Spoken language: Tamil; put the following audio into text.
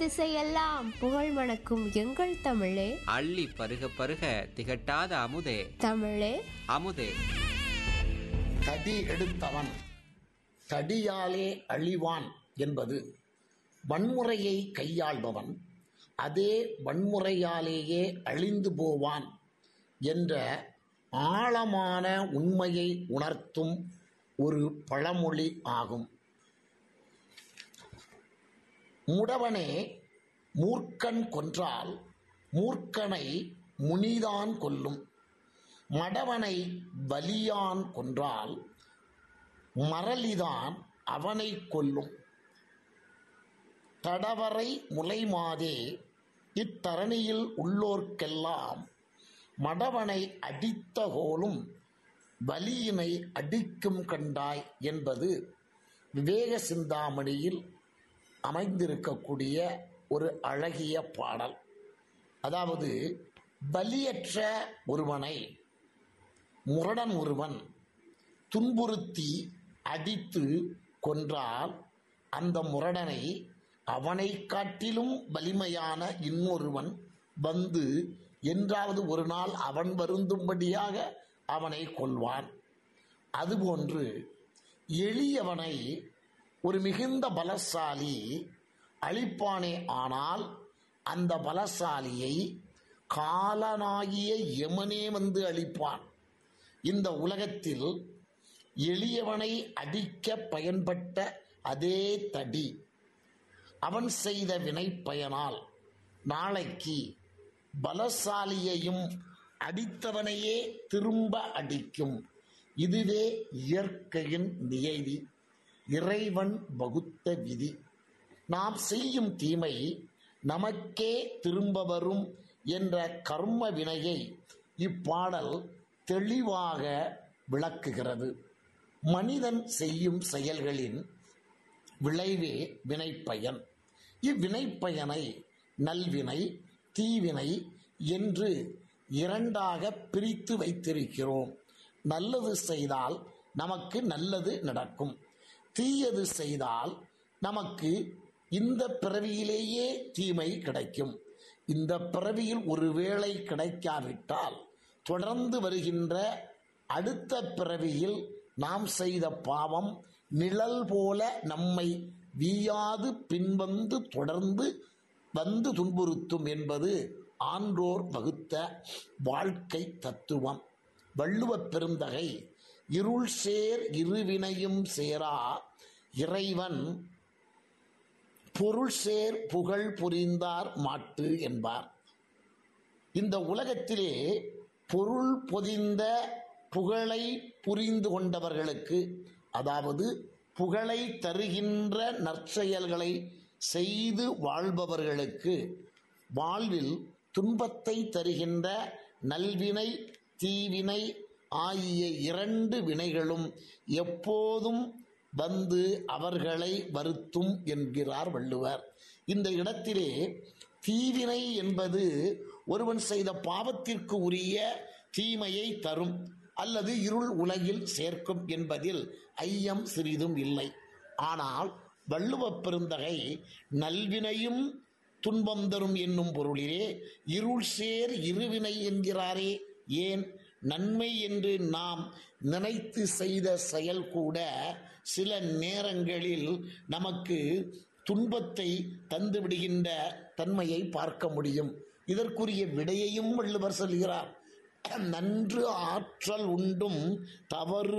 திசையெல்லாம் புகழ் மணக்கும் எங்கள் தமிழே அள்ளி பருக பருக திகட்டாத அமுதே தமிழே அமுதே தடி எடுத்தவன் தடியாலே அழிவான் என்பது வன்முறையை கையாள்பவன் அதே வன்முறையாலேயே அழிந்து போவான் என்ற ஆழமான உண்மையை உணர்த்தும் ஒரு பழமொழி ஆகும் முடவனே மூர்க்கன் கொன்றால் மூர்க்கனை முனிதான் கொல்லும் மடவனை வலியான் கொன்றால் மரளிதான் அவனை கொல்லும் தடவரை முலைமாதே இத்தரணியில் உள்ளோர்க்கெல்லாம் மடவனை அடித்த கோலும் வலியினை அடிக்கும் கண்டாய் என்பது விவேக சிந்தாமணியில் அமைந்திருக்கக்கூடிய ஒரு அழகிய பாடல் அதாவது பலியற்ற ஒருவனை முரடன் ஒருவன் துன்புறுத்தி அடித்து கொன்றால் அந்த முரடனை அவனை காட்டிலும் வலிமையான இன்னொருவன் வந்து என்றாவது ஒரு நாள் அவன் வருந்தும்படியாக அவனை கொல்வான் அதுபோன்று எளியவனை ஒரு மிகுந்த பலசாலி அழிப்பானே ஆனால் அந்த பலசாலியை காலனாகிய யமனே வந்து அழிப்பான் இந்த உலகத்தில் எளியவனை அடிக்க பயன்பட்ட அதே தடி அவன் செய்த வினை பயனால் நாளைக்கு பலசாலியையும் அடித்தவனையே திரும்ப அடிக்கும் இதுவே இயற்கையின் நியதி இறைவன் வகுத்த விதி நாம் செய்யும் தீமை நமக்கே திரும்ப வரும் என்ற கர்ம வினையை இப்பாடல் தெளிவாக விளக்குகிறது மனிதன் செய்யும் செயல்களின் விளைவே வினைப்பயன் இவ்வினைப்பயனை நல்வினை தீவினை என்று இரண்டாக பிரித்து வைத்திருக்கிறோம் நல்லது செய்தால் நமக்கு நல்லது நடக்கும் தீயது செய்தால் நமக்கு இந்த பிறவியிலேயே தீமை கிடைக்கும் இந்த பிறவியில் ஒருவேளை கிடைக்காவிட்டால் தொடர்ந்து வருகின்ற அடுத்த பிறவியில் நாம் செய்த பாவம் நிழல் போல நம்மை வீயாது பின்வந்து தொடர்ந்து வந்து துன்புறுத்தும் என்பது ஆன்றோர் வகுத்த வாழ்க்கை தத்துவம் வள்ளுவப் பெருந்தகை இருள் சேர் இருவினையும் சேரா இறைவன் பொருள் சேர் புகழ் புரிந்தார் மாட்டு என்பார் இந்த உலகத்திலே பொருள் பொதிந்த புகழை புரிந்து கொண்டவர்களுக்கு அதாவது புகழை தருகின்ற நற்செயல்களை செய்து வாழ்பவர்களுக்கு வாழ்வில் துன்பத்தை தருகின்ற நல்வினை தீவினை ஆகிய இரண்டு வினைகளும் எப்போதும் வந்து அவர்களை வருத்தும் என்கிறார் வள்ளுவர் இந்த இடத்திலே தீவினை என்பது ஒருவன் செய்த பாவத்திற்கு உரிய தீமையை தரும் அல்லது இருள் உலகில் சேர்க்கும் என்பதில் ஐயம் சிறிதும் இல்லை ஆனால் வள்ளுவப் பெருந்தகை நல்வினையும் துன்பம் தரும் என்னும் பொருளிலே இருள் சேர் இருவினை என்கிறாரே ஏன் நன்மை என்று நாம் நினைத்து செய்த செயல் கூட சில நேரங்களில் நமக்கு துன்பத்தை தந்துவிடுகின்ற தன்மையை பார்க்க முடியும் இதற்குரிய விடையையும் வள்ளுவர் சொல்கிறார் நன்று ஆற்றல் உண்டும் தவறு